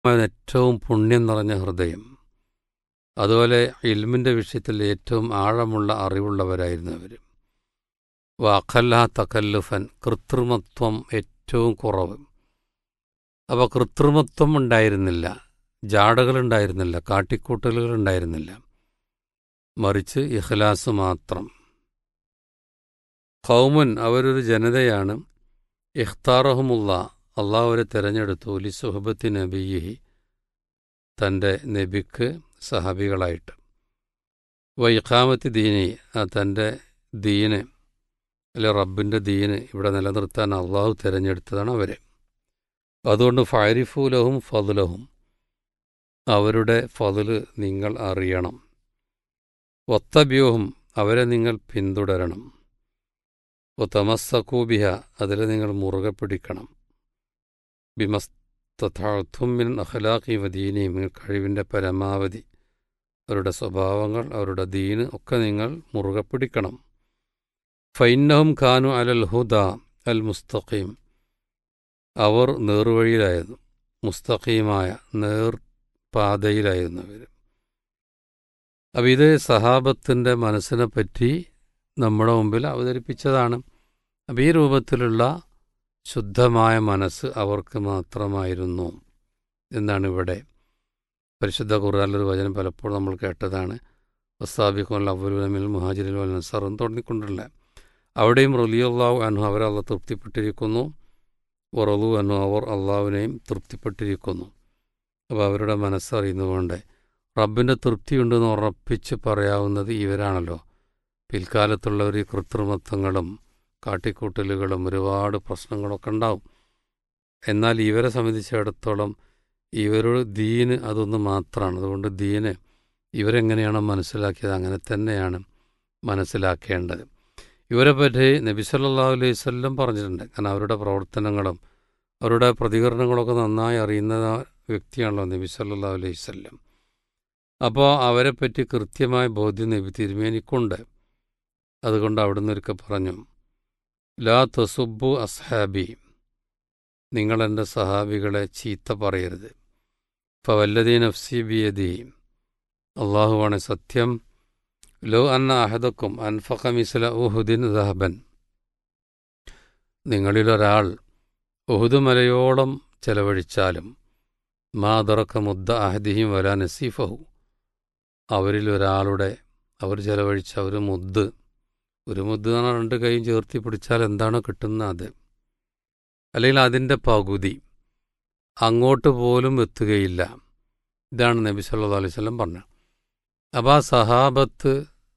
ഏറ്റവും പുണ്യം നിറഞ്ഞ ഹൃദയം അതുപോലെ ഇൽമിൻ്റെ വിഷയത്തിൽ ഏറ്റവും ആഴമുള്ള അറിവുള്ളവരായിരുന്നു അവർ വാഖല്ല തക്കല്ലുഫൻ കൃത്രിമത്വം ഏറ്റവും കുറവ് അപ്പോൾ കൃത്രിമത്വം ഉണ്ടായിരുന്നില്ല ജാടകളുണ്ടായിരുന്നില്ല കാട്ടിക്കൂട്ടലുകൾ ഉണ്ടായിരുന്നില്ല മറിച്ച് ഇഖ്ലാസ് മാത്രം ഖൗമുൻ അവരൊരു ജനതയാണ് ഇഖ്താറഹുമുള്ള അള്ളാഹ് അവരെ തിരഞ്ഞെടുത്തു ലി സുഹബത്തി നബിയി തൻ്റെ നബിക്ക് സഹാബികളായിട്ട് വൈഖാമത്തി ദീനി തൻ്റെ ദീന് അല്ലെ റബ്ബിൻ്റെ ദീന് ഇവിടെ നിലനിർത്താൻ അള്ളാഹു തിരഞ്ഞെടുത്തതാണ് അവരെ അതുകൊണ്ട് ഫാരിഫൂലഹും ഫതുലഹും അവരുടെ ഫതുല് നിങ്ങൾ അറിയണം ഒത്തബ്യൂഹും അവരെ നിങ്ങൾ പിന്തുടരണം ഒത്തമസ്സക്കൂബിഹ അതിൽ നിങ്ങൾ മുറുകെ പിടിക്കണം ബിമസ്തഥാർത്ഥുമിൻ അഖലാഖി വദീനിയും കഴിവിൻ്റെ പരമാവധി അവരുടെ സ്വഭാവങ്ങൾ അവരുടെ ദീന് ഒക്കെ നിങ്ങൾ മുറുകെ പിടിക്കണം ഫൈന്നഹും ഖാനു അലൽ ഹുദ അൽ മുസ്തഖീം അവർ നേർവഴിയിലായിരുന്നു മുസ്തഖീമായ നേർ പാതയിലായിരുന്നു അവർ അപ്പം ഇത് സഹാബത്തിൻ്റെ മനസ്സിനെ പറ്റി നമ്മുടെ മുമ്പിൽ അവതരിപ്പിച്ചതാണ് അപ്പം ഈ രൂപത്തിലുള്ള ശുദ്ധമായ മനസ്സ് അവർക്ക് മാത്രമായിരുന്നു എന്നാണ് ഇവിടെ പരിശുദ്ധ ഖുർആാനിലൊരു വചനം പലപ്പോഴും നമ്മൾ കേട്ടതാണ് വസ്താബിഖുൽ അവലുലമിൽ മുഹാജിരിൽ വൽ നസറും തുടങ്ങിക്കൊണ്ടുള്ള അവിടെയും റലിയുള്ളാഹു അനു അവരെ അള്ള തൃപ്തിപ്പെട്ടിരിക്കുന്നു ഉറലു അനു അവർ അള്ളാഹുവിനെയും തൃപ്തിപ്പെട്ടിരിക്കുന്നു അപ്പോൾ അവരുടെ മനസ്സറിയുന്നതുകൊണ്ട് റബ്ബിൻ്റെ തൃപ്തിയുണ്ടെന്ന് ഉറപ്പിച്ച് പറയാവുന്നത് ഇവരാണല്ലോ പിൽക്കാലത്തുള്ളവർ ഈ കൃത്രിമത്വങ്ങളും കാട്ടിക്കൂട്ടലുകളും ഒരുപാട് പ്രശ്നങ്ങളൊക്കെ ഉണ്ടാവും എന്നാൽ ഇവരെ സംബന്ധിച്ചിടത്തോളം ഇവരുടെ ദീന് അതൊന്ന് മാത്രമാണ് അതുകൊണ്ട് ദീന് ഇവരെങ്ങനെയാണോ മനസ്സിലാക്കിയത് അങ്ങനെ തന്നെയാണ് മനസ്സിലാക്കേണ്ടത് ഇവരെ പറ്റി നബി സല്ലാ അലൈഹി സ്വല്ലം പറഞ്ഞിട്ടുണ്ട് കാരണം അവരുടെ പ്രവർത്തനങ്ങളും അവരുടെ പ്രതികരണങ്ങളൊക്കെ നന്നായി അറിയുന്ന വ്യക്തിയാണല്ലോ നബി സല്ലാ അലൈഹി സ്വല്ലം അപ്പോൾ അവരെപ്പറ്റി കൃത്യമായ ബോധ്യം നബി തിരുമേനിക്കുണ്ട് അതുകൊണ്ട് അവിടുന്ന് ഒരിക്കൽ പറഞ്ഞു ലാ തസുബു അസ്ഹാബി നിങ്ങൾ എൻ്റെ സഹാബികളെ ചീത്ത പറയരുത് ഫവല്ലദീ നഫ്സി ബിയദി അള്ളാഹുവാണ് സത്യം ലോ അന്ന അഹദക്കും അൻഫഖ മിസ്ല ഉഹുദിൻ ദഹബൻ നിങ്ങളിലൊരാൾ ഉഹുദ് മലയോളം ചെലവഴിച്ചാലും മാ ദറക്ക മുദ്ദ അഹദിഹിം വല നസീഫഹു അവരിൽ ഒരാളുടെ അവർ ചെലവഴിച്ച ഒരു മുദ്ദ് ഒരു മുദ്ദ് എന്ന് പറഞ്ഞാൽ രണ്ട് കൈയും ചേർത്തി പിടിച്ചാൽ എന്താണോ കിട്ടുന്നത് അത് അല്ലെങ്കിൽ അതിൻ്റെ പകുതി അങ്ങോട്ട് പോലും എത്തുകയില്ല ഇതാണ് നബി സല്ലാ അലൈഹി സ്വലം പറഞ്ഞത് അപ്പോൾ ആ സഹാബത്ത്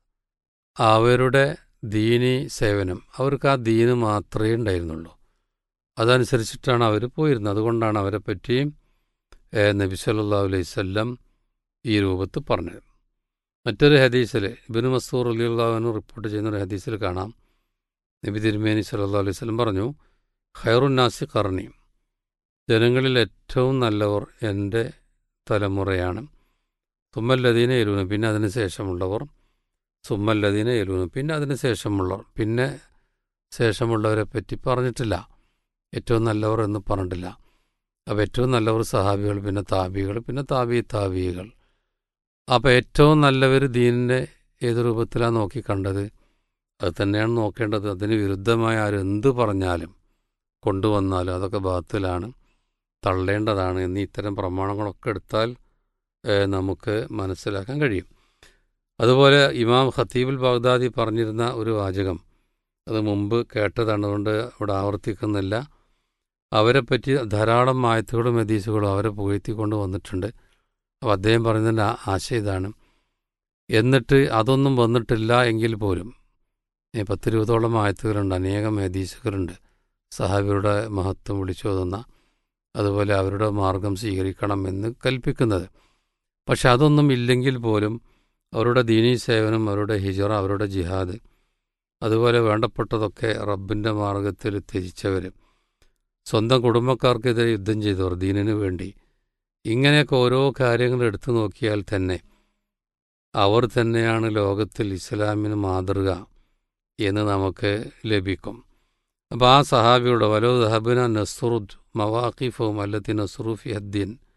അവരുടെ ദീനി സേവനം അവർക്ക് ആ ദീന് മാത്രമേ ഉണ്ടായിരുന്നുള്ളൂ അതനുസരിച്ചിട്ടാണ് അവർ പോയിരുന്നത് അതുകൊണ്ടാണ് അവരെ പറ്റി നബി സല്ലാ അലൈഹി സ്വല്ലം ഈ രൂപത്ത് പറഞ്ഞത് മറ്റൊരു ഹദീസിൽ ഇബിന് മസൂർ അലിയുള്ളവന് റിപ്പോർട്ട് ചെയ്യുന്ന ഒരു ഹദീസിൽ കാണാം നബി തിരുമേനി സല്ലാ അലൈഹി സ്വലം പറഞ്ഞു ഖൈറുന്നാസി കർണി ജനങ്ങളിൽ ഏറ്റവും നല്ലവർ എൻ്റെ തലമുറയാണ് സുമ്മല്ലദീന എലൂന പിന്നെ അതിന് ശേഷമുള്ളവർ സുമ്മല്ലദീന എലൂന പിന്നെ അതിന് ശേഷമുള്ളവർ പിന്നെ ശേഷമുള്ളവരെ പറ്റി പറഞ്ഞിട്ടില്ല ഏറ്റവും നല്ലവർ എന്ന് പറഞ്ഞിട്ടില്ല അപ്പോൾ ഏറ്റവും നല്ലവർ സഹാബികൾ പിന്നെ താബികൾ പിന്നെ താബി താബികൾ അപ്പോൾ ഏറ്റവും നല്ലവർ ദീനിൻ്റെ ഏത് രൂപത്തിലാണ് നോക്കി കണ്ടത് അത് തന്നെയാണ് നോക്കേണ്ടത് അതിന് വിരുദ്ധമായ ആരെന്ത് പറഞ്ഞാലും കൊണ്ടുവന്നാലും അതൊക്കെ ബാത്തിലാണ് തള്ളേണ്ടതാണ് എന്നീ ഇത്തരം പ്രമാണങ്ങളൊക്കെ എടുത്താൽ നമുക്ക് മനസ്സിലാക്കാൻ കഴിയും അതുപോലെ ഇമാം ഖത്തീബുൽ ബാഗ്ദാദി പറഞ്ഞിരുന്ന ഒരു വാചകം അത് മുമ്പ് കേട്ടതാണ് അതുകൊണ്ട് അവിടെ ആവർത്തിക്കുന്നില്ല അവരെ പറ്റി ധാരാളം ആയത്തുകളും ഹദീസുകളും അവരെ പുകഴ്ത്തിക്കൊണ്ട് വന്നിട്ടുണ്ട് അപ്പോൾ അദ്ദേഹം പറയുന്നതിൻ്റെ ആശയം ഇതാണ് എന്നിട്ട് അതൊന്നും വന്നിട്ടില്ല എങ്കിൽ പോലും പത്തിരുപതോളം ആയത്തുകളുണ്ട് അനേകം ഹദീസുകളുണ്ട് സഹാബിയുടെ മഹത്വം വിളിച്ചു തോന്നുന്ന അതുപോലെ അവരുടെ മാർഗം സ്വീകരിക്കണം എന്ന് കൽപ്പിക്കുന്നത് പക്ഷെ അതൊന്നും ഇല്ലെങ്കിൽ പോലും അവരുടെ ദീനീ സേവനം അവരുടെ ഹിജറ അവരുടെ ജിഹാദ് അതുപോലെ വേണ്ടപ്പെട്ടതൊക്കെ റബ്ബിൻ്റെ മാർഗത്തിൽ ത്യജിച്ചവർ സ്വന്തം കുടുംബക്കാർക്കെതിരെ യുദ്ധം ചെയ്തവർ ദീനിനു വേണ്ടി ഇങ്ങനെയൊക്കെ ഓരോ കാര്യങ്ങൾ എടുത്തു നോക്കിയാൽ തന്നെ അവർ തന്നെയാണ് ലോകത്തിൽ ഇസ്ലാമിന് മാതൃക എന്ന് നമുക്ക് ലഭിക്കും അപ്പോൾ ആ സഹാബിയുടെ വലോ ദഹബിന നസ്റുദ് മവാഖിഫും അല്ലത്തി നസ്റുഫി ഹദ്ദീൻ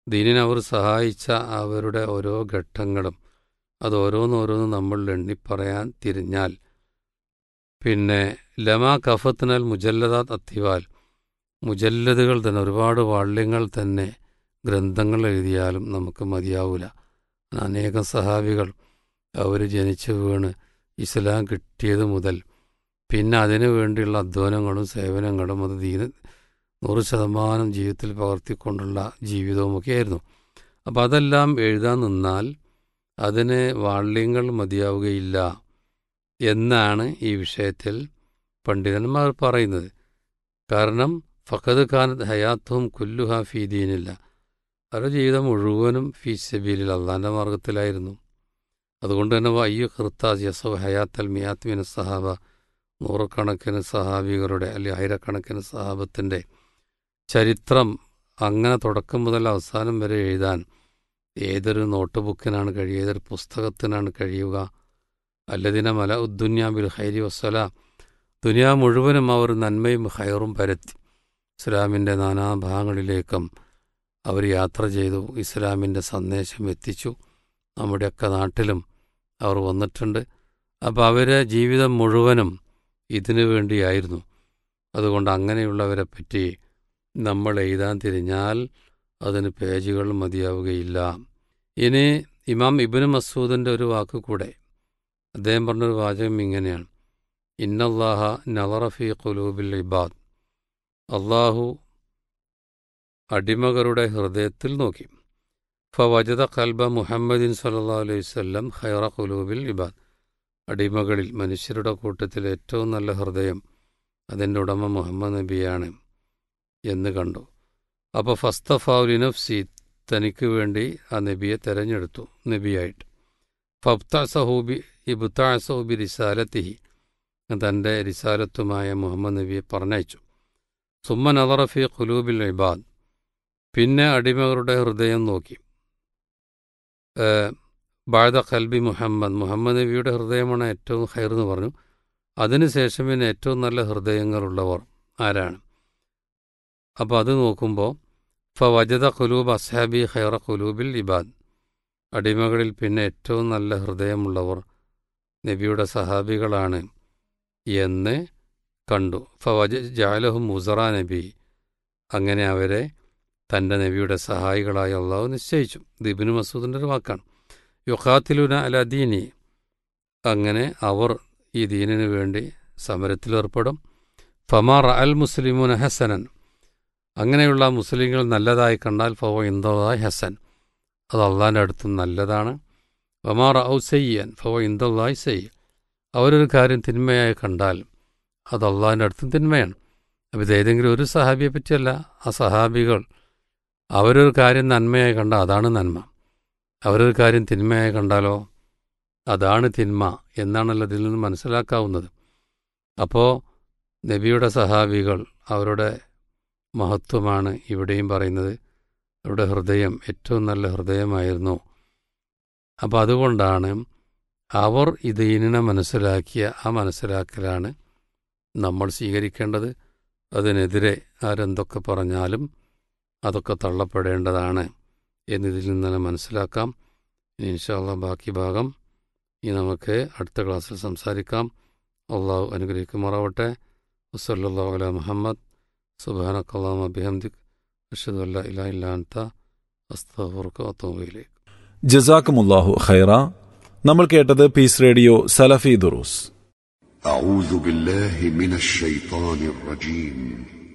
ദീനിനെ അവർ സഹായിച്ച അവരുടെ ഓരോ ഘട്ടങ്ങളും അത് ഓരോന്നോരോന്ന് നമ്മൾ എണ്ണിപ്പറയാൻ തിരിഞ്ഞാൽ പിന്നെ ലമാ കഫത്തിനാൽ മുജല്ലദാത്ത് അത്തിവാൽ മുജല്ലതുകൾ തന്നെ ഒരുപാട് വാള്യങ്ങൾ തന്നെ ഗ്രന്ഥങ്ങൾ എഴുതിയാലും നമുക്ക് മതിയാവില്ല അനേകം സഹാബികൾ അവർ ജനിച്ചു വീണ് ഇസ്ലാം കിട്ടിയത് മുതൽ പിന്നെ അതിനു വേണ്ടിയുള്ള അധ്വാനങ്ങളും സേവനങ്ങളും അത് ദീന നൂറ് ശതമാനം ജീവിതത്തിൽ പകർത്തിക്കൊണ്ടുള്ള ജീവിതവുമൊക്കെ ആയിരുന്നു അപ്പോൾ അതെല്ലാം എഴുതാൻ നിന്നാൽ അതിന് വാള്യങ്ങൾ മതിയാവുകയില്ല എന്നാണ് ഈ വിഷയത്തിൽ പണ്ഡിതന്മാർ പറയുന്നത് കാരണം ഫഖദ് ഖാനത്ത് ഹയാത്തും കുല്ലുഹ ഫീ ദീനില്ല അവരുടെ ജീവിതം മുഴുവനും ഫീ സബീലിൽ അള്ളാൻ്റെ മാർഗത്തിലായിരുന്നു അതുകൊണ്ട് തന്നെ അയ്യോ ഖിർത്താസ് യസോ ഹയാത്തൽ മിയാത്മിന സഹാബ നൂറുകണക്കിന് സഹാബികളുടെ അല്ലെങ്കിൽ ആയിരക്കണക്കിന് സഹാബത്തിൻ്റെ ചരിത്രം അങ്ങനെ തുടക്കം മുതൽ അവസാനം വരെ എഴുതാൻ ഏതൊരു നോട്ട് ബുക്കിനാണ് കഴിയുക ഏതൊരു പുസ്തകത്തിനാണ് കഴിയുക അല്ലതിന മല ഉദ്ദുന്യാബിൽ ഹൈരി വസ്സല ദുനിയ മുഴുവനും അവർ നന്മയും ഹൈറും പരത്തി ഇസ്ലാമിൻ്റെ നാനാഭാഗങ്ങളിലേക്കും അവർ യാത്ര ചെയ്തു ഇസ്ലാമിൻ്റെ സന്ദേശം എത്തിച്ചു നമ്മുടെയൊക്കെ നാട്ടിലും അവർ വന്നിട്ടുണ്ട് അപ്പോൾ അവരെ ജീവിതം മുഴുവനും ഇതിനു വേണ്ടിയായിരുന്നു അതുകൊണ്ട് അങ്ങനെയുള്ളവരെ പറ്റി നമ്മൾ എഴുതാൻ തിരിഞ്ഞാൽ അതിന് പേജുകൾ മതിയാവുകയില്ല ഇനി ഇമാം ഇബിന് മസൂദിൻ്റെ ഒരു വാക്ക് കൂടെ അദ്ദേഹം പറഞ്ഞൊരു വാചകം ഇങ്ങനെയാണ് ഇന്നല്ലാഹ നവറഫി ഖുലൂബിൽ ഇബാദ് അള്ളാഹു അടിമകളുടെ ഹൃദയത്തിൽ നോക്കി ഫവജദ കൽബ മുഹമ്മദിൻ സല്ലാ അലൈഹി വല്ലം ഖൈറ ഖുലൂബിൽ ഇബാദ് അടിമകളിൽ മനുഷ്യരുടെ കൂട്ടത്തിൽ ഏറ്റവും നല്ല ഹൃദയം അതിൻ്റെ ഉടമ മുഹമ്മദ് നബിയാണ് എന്ന് കണ്ടു അപ്പോൾ ഫസ്തഫാവുലിനഫ്സി തനിക്ക് വേണ്ടി ആ നബിയെ തെരഞ്ഞെടുത്തു നബിയായിട്ട് ഫബ്താസഹൂബി ഇബുത്താസഹൂബി റിസാലത്തിഹി തൻ്റെ റിസാലത്തുമായ മുഹമ്മദ് നബിയെ പറഞ്ഞയച്ചു സുമ്മ നദറഫി ഖുലൂബിൽ ഇബാദ് പിന്നെ അടിമകളുടെ ഹൃദയം നോക്കി ബാദ ഖൽബി മുഹമ്മദ് മുഹമ്മദ് നബിയുടെ ഹൃദയമാണ് ഏറ്റവും ഹൈർ എന്ന് പറഞ്ഞു അതിനുശേഷം പിന്നെ ഏറ്റവും നല്ല ഹൃദയങ്ങളുള്ളവർ ആരാണ് അപ്പോൾ അത് നോക്കുമ്പോൾ ഫ വജദ ഖുലൂബ് അസ്ഹാബി ഖൈറ ഖുലൂബിൽ ഇബാദ് അടിമകളിൽ പിന്നെ ഏറ്റവും നല്ല ഹൃദയമുള്ളവർ നബിയുടെ സഹാബികളാണ് എന്ന് കണ്ടു ഫ വജ ജാലഹു മുസറ നബി അങ്ങനെ അവരെ തൻ്റെ നബിയുടെ സഹായികളായി അള്ളാഹു നിശ്ചയിച്ചു ദിബിന് മസൂദിൻ്റെ ഒരു വാക്കാണ് യുഖാത്തിലുന അല ദീനി അങ്ങനെ അവർ ഈ ദീനിനു വേണ്ടി സമരത്തിലേർപ്പെടും ഫമാർ അൽ മുസ്ലിമുൻ ഹസനൻ അങ്ങനെയുള്ള മുസ്ലിങ്ങൾ നല്ലതായി കണ്ടാൽ ഫവ ഇന്ദായ് ഹസൻ അത് അള്ളാൻ്റെ അടുത്തും നല്ലതാണ് ഫമാർ ഔ സയ്യൻ ഫവ ഇന്ദായ് സയ്യ അവരൊരു കാര്യം തിന്മയായി കണ്ടാൽ അത് അള്ളാഹിൻ്റെ അടുത്തും തിന്മയാണ് അപ്പോൾ ഇത് ഏതെങ്കിലും ഒരു സഹാബിയെ പറ്റിയല്ല ആ സഹാബികൾ അവരൊരു കാര്യം നന്മയായി കണ്ടാൽ അതാണ് നന്മ അവരൊരു കാര്യം തിന്മയായി കണ്ടാലോ അതാണ് തിന്മ എന്നാണല്ലോ ഇതിൽ നിന്ന് മനസ്സിലാക്കാവുന്നത് അപ്പോൾ നബിയുടെ സഹാബികൾ അവരുടെ മഹത്വമാണ് ഇവിടെയും പറയുന്നത് അവരുടെ ഹൃദയം ഏറ്റവും നല്ല ഹൃദയമായിരുന്നു അപ്പോൾ അതുകൊണ്ടാണ് അവർ ഇത് ഇനിനെ മനസ്സിലാക്കിയ ആ മനസ്സിലാക്കലാണ് നമ്മൾ സ്വീകരിക്കേണ്ടത് അതിനെതിരെ ആരെന്തൊക്കെ പറഞ്ഞാലും അതൊക്കെ തള്ളപ്പെടേണ്ടതാണ് എന്നിതിൽ നിന്ന് തന്നെ മനസ്സിലാക്കാം ഇനി ഇൻഷാല്ല ബാക്കി ഭാഗം ഇനി നമുക്ക് അടുത്ത ക്ലാസ്സിൽ സംസാരിക്കാം അള്ളാഹു അനുഗ്രഹിക്കുമാറാവട്ടെ വസല്ലാ അല മുഹമ്മദ് സുബാനക്കല്ലാമ ബിഹംദിക് അഷദ് അല്ല ഇല ഇല്ലാത്ത അസ്തഫുർക്ക് അത്തോബയിലേക്ക് ജസാക്കുമുല്ലാഹു ഖൈറ നമ്മൾ കേട്ടത് പീസ് റേഡിയോ സലഫി ദുറൂസ് أعوذ بالله من الشيطان الرجيم